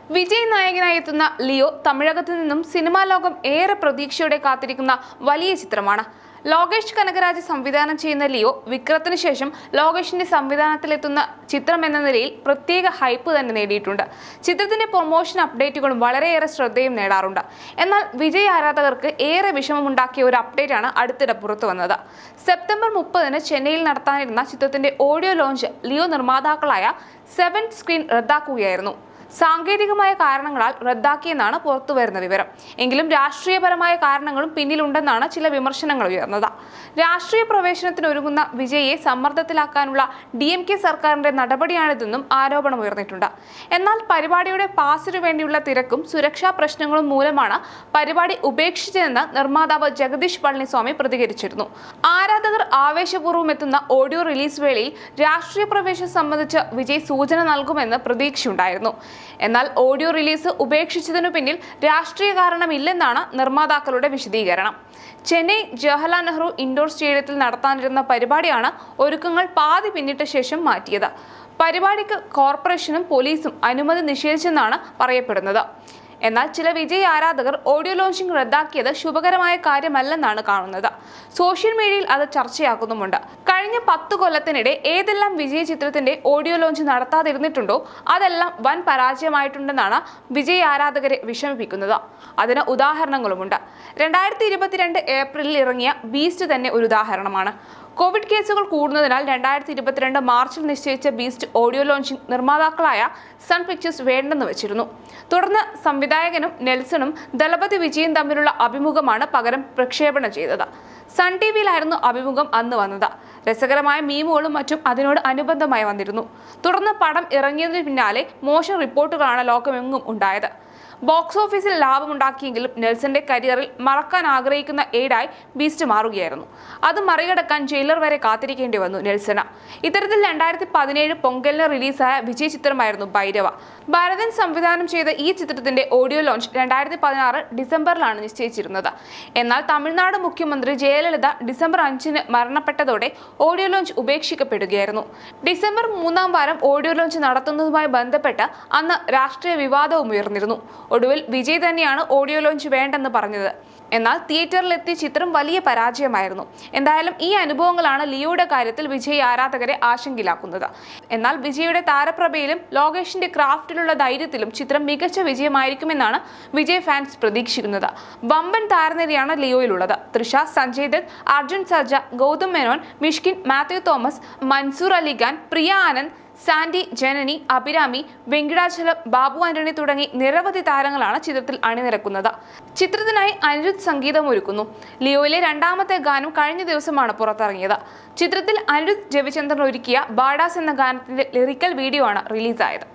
വിജയ് നായകനായി എത്തുന്ന ലിയോ തമിഴകത്തു നിന്നും സിനിമാ ലോകം ഏറെ പ്രതീക്ഷയോടെ കാത്തിരിക്കുന്ന വലിയ ചിത്രമാണ് ലോകേഷ് കനകരാജ് സംവിധാനം ചെയ്യുന്ന ലിയോ വിക്രത്തിന് ശേഷം ലോകേഷിന്റെ സംവിധാനത്തിലെത്തുന്ന ചിത്രം എന്ന നിലയിൽ പ്രത്യേക ഹൈപ്പ് തന്നെ നേടിയിട്ടുണ്ട് ചിത്രത്തിന്റെ പ്രൊമോഷൻ അപ്ഡേറ്റുകളും വളരെയേറെ ശ്രദ്ധയും നേടാറുണ്ട് എന്നാൽ വിജയ് ആരാധകർക്ക് ഏറെ വിഷമമുണ്ടാക്കിയ ഒരു അപ്ഡേറ്റാണ് അടുത്തിടെ പുറത്തു വന്നത് സെപ്റ്റംബർ മുപ്പതിന് ചെന്നൈയിൽ നടത്താനിരുന്ന ചിത്രത്തിന്റെ ഓഡിയോ ലോഞ്ച് ലിയോ നിർമ്മാതാക്കളായ സെവൻ സ്ക്രീൻ റദ്ദാക്കുകയായിരുന്നു സാങ്കേതികമായ കാരണങ്ങളാൽ റദ്ദാക്കിയെന്നാണ് പുറത്തുവരുന്ന വിവരം എങ്കിലും രാഷ്ട്രീയപരമായ കാരണങ്ങളും പിന്നിലുണ്ടെന്നാണ് ചില വിമർശനങ്ങൾ ഉയർന്നത് രാഷ്ട്രീയ പ്രവേശനത്തിന് ഒരുങ്ങുന്ന വിജയെ സമ്മർദ്ദത്തിലാക്കാനുള്ള ഡി എം കെ സർക്കാരിന്റെ നടപടിയാണിതെന്നും ആരോപണം ഉയർന്നിട്ടുണ്ട് എന്നാൽ പരിപാടിയുടെ പാസിനു വേണ്ടിയുള്ള തിരക്കും സുരക്ഷാ പ്രശ്നങ്ങളും മൂലമാണ് പരിപാടി ഉപേക്ഷിച്ചതെന്ന് നിർമ്മാതാവ് ജഗദീഷ് പളനിസ്വാമി പ്രതികരിച്ചിരുന്നു ആരാധകർ ആവേശപൂർവ്വം എത്തുന്ന ഓഡിയോ റിലീസ് വേളയിൽ രാഷ്ട്രീയ പ്രവേശനം സംബന്ധിച്ച് വിജയ് സൂചന നൽകുമെന്ന് പ്രതീക്ഷയുണ്ടായിരുന്നു എന്നാൽ ഓഡിയോ റിലീസ് ഉപേക്ഷിച്ചതിനു പിന്നിൽ രാഷ്ട്രീയ കാരണമില്ലെന്നാണ് നിർമ്മാതാക്കളുടെ വിശദീകരണം ചെന്നൈ ജവഹർലാൽ നെഹ്റു ഇൻഡോർ സ്റ്റേഡിയത്തിൽ നടത്താനിരുന്ന പരിപാടിയാണ് ഒരുക്കങ്ങൾ പാതി പിന്നിട്ട ശേഷം മാറ്റിയത് പരിപാടിക്ക് കോർപ്പറേഷനും പോലീസും അനുമതി നിഷേധിച്ചെന്നാണ് പറയപ്പെടുന്നത് എന്നാൽ ചില വിജയ് ആരാധകർ ഓഡിയോ ലോഞ്ചിങ് റദ്ദാക്കിയത് ശുഭകരമായ കാര്യമല്ലെന്നാണ് കാണുന്നത് സോഷ്യൽ മീഡിയയിൽ അത് ചർച്ചയാക്കുന്നുമുണ്ട് കഴിഞ്ഞ പത്ത് കൊല്ലത്തിനിടെ ഏതെല്ലാം വിജയ് ചിത്രത്തിന്റെ ഓഡിയോ ലോഞ്ച് നടത്താതിരുന്നിട്ടുണ്ടോ അതെല്ലാം വൻ പരാജയമായിട്ടുണ്ടെന്നാണ് വിജയ് ആരാധകരെ വിഷമിപ്പിക്കുന്നത് അതിന് ഉദാഹരണങ്ങളുമുണ്ട് രണ്ടായിരത്തി ഇരുപത്തിരണ്ട് ഏപ്രിലിൽ ഇറങ്ങിയ ബീസ്റ്റ് തന്നെ ഒരു ഉദാഹരണമാണ് കോവിഡ് കേസുകൾ കൂടുന്നതിനാൽ രണ്ടായിരത്തി ഇരുപത്തിരണ്ട് മാർച്ചിൽ നിശ്ചയിച്ച ബീസ്റ്റ് ഓഡിയോ ലോഞ്ചിങ് നിർമ്മാതാക്കളായ സൺ പിക്ചേഴ്സ് വേണ്ടെന്ന് വെച്ചിരുന്നു തുടർന്ന് സംവിധായകനും നെൽസണും ദളപതി വിജയും തമ്മിലുള്ള അഭിമുഖമാണ് പകരം പ്രക്ഷേപണം ചെയ്തത് സൺ ടി വിയിലായിരുന്നു അഭിമുഖം അന്ന് വന്നത് രസകരമായ മീമുകളും മറ്റും അതിനോട് അനുബന്ധമായി വന്നിരുന്നു തുടർന്ന് പടം ഇറങ്ങിയതിന് പിന്നാലെ മോശം റിപ്പോർട്ടുകളാണ് ലോകമെങ്ങും ഉണ്ടായത് ബോക്സ് ഓഫീസിൽ ലാഭമുണ്ടാക്കിയെങ്കിലും നെൽസന്റെ കരിയറിൽ മറക്കാൻ ആഗ്രഹിക്കുന്ന എയ്ഡായി ബീസ്റ്റ് മാറുകയായിരുന്നു അത് മറികടക്കാൻ ജയിലർ വരെ കാത്തിരിക്കേണ്ടി വന്നു നെൽസന ഇത്തരത്തിൽ രണ്ടായിരത്തി പതിനേഴ് പൊങ്കലിന് റിലീസായ വിജയ് ചിത്രമായിരുന്നു ഭൈരവ ഭരതൻ സംവിധാനം ചെയ്ത ഈ ചിത്രത്തിന്റെ ഓഡിയോ ലോഞ്ച് രണ്ടായിരത്തി പതിനാറ് ഡിസംബറിലാണ് നിശ്ചയിച്ചിരുന്നത് എന്നാൽ തമിഴ്നാട് മുഖ്യമന്ത്രി ജയലളിത ഡിസംബർ അഞ്ചിന് മരണപ്പെട്ടതോടെ ഓഡിയോ ലോഞ്ച് ഉപേക്ഷിക്കപ്പെടുകയായിരുന്നു ഡിസംബർ മൂന്നാം വാരം ഓഡിയോ ലോഞ്ച് നടത്തുന്നതുമായി ബന്ധപ്പെട്ട് അന്ന് രാഷ്ട്രീയ വിവാദവും ഉയർന്നിരുന്നു ഒടുവിൽ വിജയ് തന്നെയാണ് ഓഡിയോ ലോഞ്ച് വേണ്ടെന്ന് പറഞ്ഞത് എന്നാൽ തിയേറ്ററിലെത്തിയ ചിത്രം വലിയ പരാജയമായിരുന്നു എന്തായാലും ഈ അനുഭവങ്ങളാണ് ലിയോയുടെ കാര്യത്തിൽ വിജയ് ആരാധകരെ ആശങ്കയിലാക്കുന്നത് എന്നാൽ വിജയുടെ താരപ്രഭയിലും ലോകേഷിന്റെ ക്രാഫ്റ്റിലുള്ള ധൈര്യത്തിലും ചിത്രം മികച്ച വിജയമായിരിക്കുമെന്നാണ് വിജയ് ഫാൻസ് പ്രതീക്ഷിക്കുന്നത് വമ്പൻ താരനിരയാണ് ലിയോയിലുള്ളത് തൃഷ സഞ്ജയ് ദത്ത് അർജുൻ സർജ ഗൗതം മേനോൻ മിഷ്കിൻ മാത്യു തോമസ് മൻസൂർ അലിഖാൻ പ്രിയ ആനന്ദ് സാൻഡി ജനനി അഭിരാമി വെങ്കിടാചലം ബാബു ആന്റണി തുടങ്ങി നിരവധി താരങ്ങളാണ് ചിത്രത്തിൽ അണിനിരക്കുന്നത് ചിത്രത്തിനായി അനിരുദ്ധ് സംഗീതം ഒരുക്കുന്നു ലിയോയിലെ രണ്ടാമത്തെ ഗാനം കഴിഞ്ഞ ദിവസമാണ് പുറത്തിറങ്ങിയത് ചിത്രത്തിൽ അനിരുദ്ധ് രവിചന്ദ്രൻ ഒരുക്കിയ ബാഡാസ് എന്ന ഗാനത്തിന്റെ ലിറിക്കൽ വീഡിയോ ആണ് റിലീസായത്